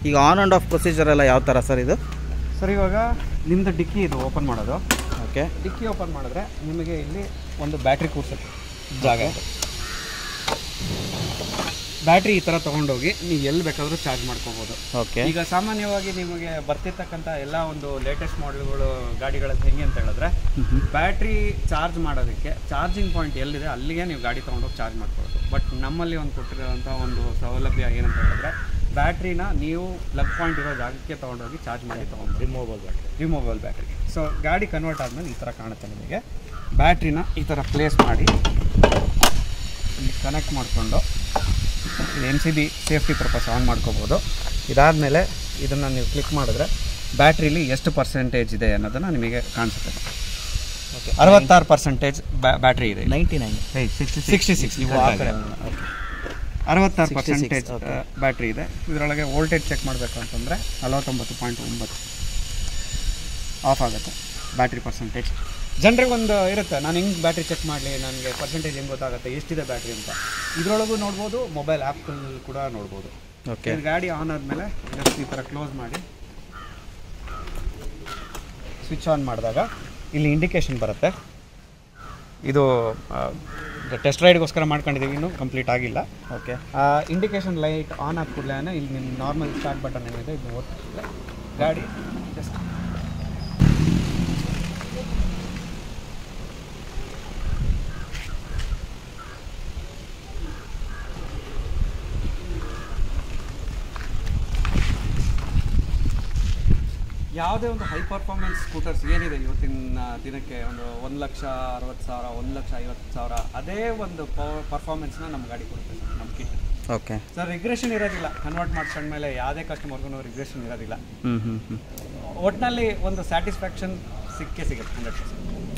ಈಗ on and of procedure ಎಲ್ಲ ಯಾವ ಥರ ಸರ್ ಇದು ಸರ್ ಇವಾಗ ನಿಮ್ಮದು ಡಿಕ್ಕಿ ಇದು ಓಪನ್ ಮಾಡೋದು ಓಕೆ ಡಿಕ್ಕಿ ಓಪನ್ ಮಾಡಿದ್ರೆ ನಿಮಗೆ ಇಲ್ಲಿ ಒಂದು ಬ್ಯಾಟ್ರಿ ಕೂರ್ಸುತ್ತೆ ಜಾಗ ಇದೆ ಬ್ಯಾಟ್ರಿ ಈ ಥರ ತೊಗೊಂಡೋಗಿ ನೀವು ಎಲ್ಲಿ ಬೇಕಾದರೂ ಚಾರ್ಜ್ ಮಾಡ್ಕೋಬೋದು ಓಕೆ ಈಗ ಸಾಮಾನ್ಯವಾಗಿ ನಿಮಗೆ ಬರ್ತಿರ್ತಕ್ಕಂಥ ಎಲ್ಲ ಒಂದು ಲೇಟೆಸ್ಟ್ ಮಾಡೆಲ್ಗಳು ಗಾಡಿಗಳಲ್ಲಿ ಹೆಂಗೆ ಅಂತ ಹೇಳಿದ್ರೆ ಬ್ಯಾಟ್ರಿ ಚಾರ್ಜ್ ಮಾಡೋದಕ್ಕೆ ಚಾರ್ಜಿಂಗ್ ಪಾಯಿಂಟ್ ಎಲ್ಲಿದೆ ಅಲ್ಲಿಗೆ ನೀವು ಗಾಡಿ ತೊಗೊಂಡೋಗಿ ಚಾರ್ಜ್ ಮಾಡ್ಕೊಳ್ಳೋದು ಬಟ್ ನಮ್ಮಲ್ಲಿ ಒಂದು ಕೊಟ್ಟಿರೋಂಥ ಒಂದು ಸೌಲಭ್ಯ ಏನಂತ ಹೇಳಿದ್ರೆ ಬ್ಯಾಟ್ರಿನ ನೀವು ಪ್ಲಗ್ ಪಾಯಿಂಟ್ ಇರೋ ಜಾಗಕ್ಕೆ ತೊಗೊಂಡೋಗಿ ಚಾರ್ಜ್ ಮಾಡಿ ತೊಗೊಂಡು removable battery removable battery so ಗಾಡಿ ಕನ್ವರ್ಟ್ ಆದಮೇಲೆ ಈ ಥರ ಕಾಣುತ್ತೆ ನಿಮಗೆ ಬ್ಯಾಟ್ರಿನ ಈ ಥರ ಪ್ಲೇಸ್ ಮಾಡಿ ಇಲ್ಲಿ ಕನೆಕ್ಟ್ ಮಾಡಿಕೊಂಡು ಇಲ್ಲಿ M C B safety purpose on ಮಾಡ್ಕೋಬೋದು ಇದಾದಮೇಲೆ ಇದನ್ನು ನೀವು ಕ್ಲಿಕ್ ಮಾಡಿದ್ರೆ ಬ್ಯಾಟ್ರಿಲಿ ಎಷ್ಟು ಪರ್ಸೆಂಟೇಜ್ ಇದೆ ಅನ್ನೋದನ್ನು ನಿಮಗೆ ಕಾಣಿಸುತ್ತೆ ಅರವತ್ತಾರು ಪರ್ಸೆಂಟೇಜ್ ಬ್ಯಾಟ್ರಿ ಇದೆ ನೈಂಟಿ ನೈನ್ ಸಿಕ್ಸ್ಟಿ ಸಿಕ್ಸ್ ನೀವು ಆ ಕಡೆ ಅರವತ್ತಾರು ಪರ್ಸೆಂಟೇಜ್ ಬ್ಯಾಟ್ರಿ ಇದೆ ಇದರೊಳಗೆ ವೋಲ್ಟೇಜ್ ಚೆಕ್ ಮಾಡಬೇಕು ಅಂತಂದರೆ ನಲವತ್ತೊಂಬತ್ತು ಪಾಯಿಂಟ್ ಒಂಬತ್ತು ಆಫ್ ಆಗುತ್ತೆ ಬ್ಯಾಟ್ರಿ ಪರ್ಸೆಂಟೇಜ್ ಜನರಿಗೆ ಒಂದು ಇರುತ್ತೆ ನಾನು ಹೆಂಗೆ ಬ್ಯಾಟ್ರಿ ಚೆಕ್ ಮಾಡಲಿ ನನಗೆ ಪರ್ಸೆಂಟೇಜ್ ಹೆಂಗೆ ಗೊತ್ತಾಗುತ್ತೆ ಎಷ್ಟಿದೆ ಬ್ಯಾಟ್ರಿ ಅಂತ ಇದರೊಳಗೂ ನೋಡ್ಬೋದು ಮೊಬೈಲ್ ಆ್ಯಪ್ಗಳಲ್ಲಿ ಕೂಡ ನೋಡ್ಬೋದು ಓಕೆ ಇದು ಗಾಡಿ ಆನ್ ಆದಮೇಲೆ ಜಸ್ಟ್ ಈ ಥರ ಕ್ಲೋಸ್ ಮಾಡಿ ಸ್ವಿಚ್ ಆನ್ ಮಾಡಿದಾಗ ಇಲ್ಲಿ ಇಂಡಿಕೇಶನ್ ಬರುತ್ತೆ ಇದು ಟೆಸ್ಟ್ ರೈಡ್ಗೋಸ್ಕರ ಮಾಡ್ಕೊಂಡಿದ್ದೀವಿ ಇನ್ನೂ ಕಂಪ್ಲೀಟ್ ಆಗಿಲ್ಲ ಓಕೆ ಇಂಡಿಕೇಶನ್ ಲೈಟ್ ಆನ್ ಆದ ಕೂಡಲೇ ಇಲ್ಲಿ ನಿಮ್ಮ ನಾರ್ಮಲ್ ಸ್ಟಾರ್ಟ್ ಬಟನ್ ಏನಿದೆ ಇದು ಓದ್ತಿಲ್ಲ ಗಾಡಿ ಜಸ್ಟ್ ಯಾವುದೇ ಒಂದು ಹೈ ಪರ್ಫಾರ್ಮೆನ್ಸ್ ಸ್ಕೂಟರ್ಸ್ ಏನಿದೆ ಇವತ್ತಿನ ದಿನಕ್ಕೆ ಒಂದು ಒಂದು ಲಕ್ಷ ಅರವತ್ತು ಸಾವಿರ ಒಂದು ಲಕ್ಷ ಐವತ್ತು ಸಾವಿರ ಅದೇ ಒಂದು ಪರ್ಫಾರ್ಮೆನ್ಸ್ನ ನಮ್ಮ ಗಾಡಿ ಕೊಡುತ್ತೆ ಸರ್ ನಮ್ಮ ಕಿಟ್ ಓಕೆ ಸರ್ ರಿಗ್ರೆಷನ್ ಇರೋದಿಲ್ಲ ಕನ್ವರ್ಟ್ ಮಾಡ್ಕೊಂಡ್ಮೇಲೆ ಯಾವುದೇ ಕಸ್ಟಮರ್ಗೂ ರಿಗ್ರೆಷನ್ ಇರೋದಿಲ್ಲ ಹ್ಞೂ ಹ್ಞೂ ಹ್ಞೂ ಒಟ್ಟಿನಲ್ಲಿ ಒಂದು ಸ್ಯಾಟಿಸ್ಫ್ಯಾಕ್ಷನ್ ಸಿಕ್ಕೇ ಸಿಗುತ್ತೆ ಹಂಡ್ರೆಡ್ ಪರ್ಸೆಂಟ್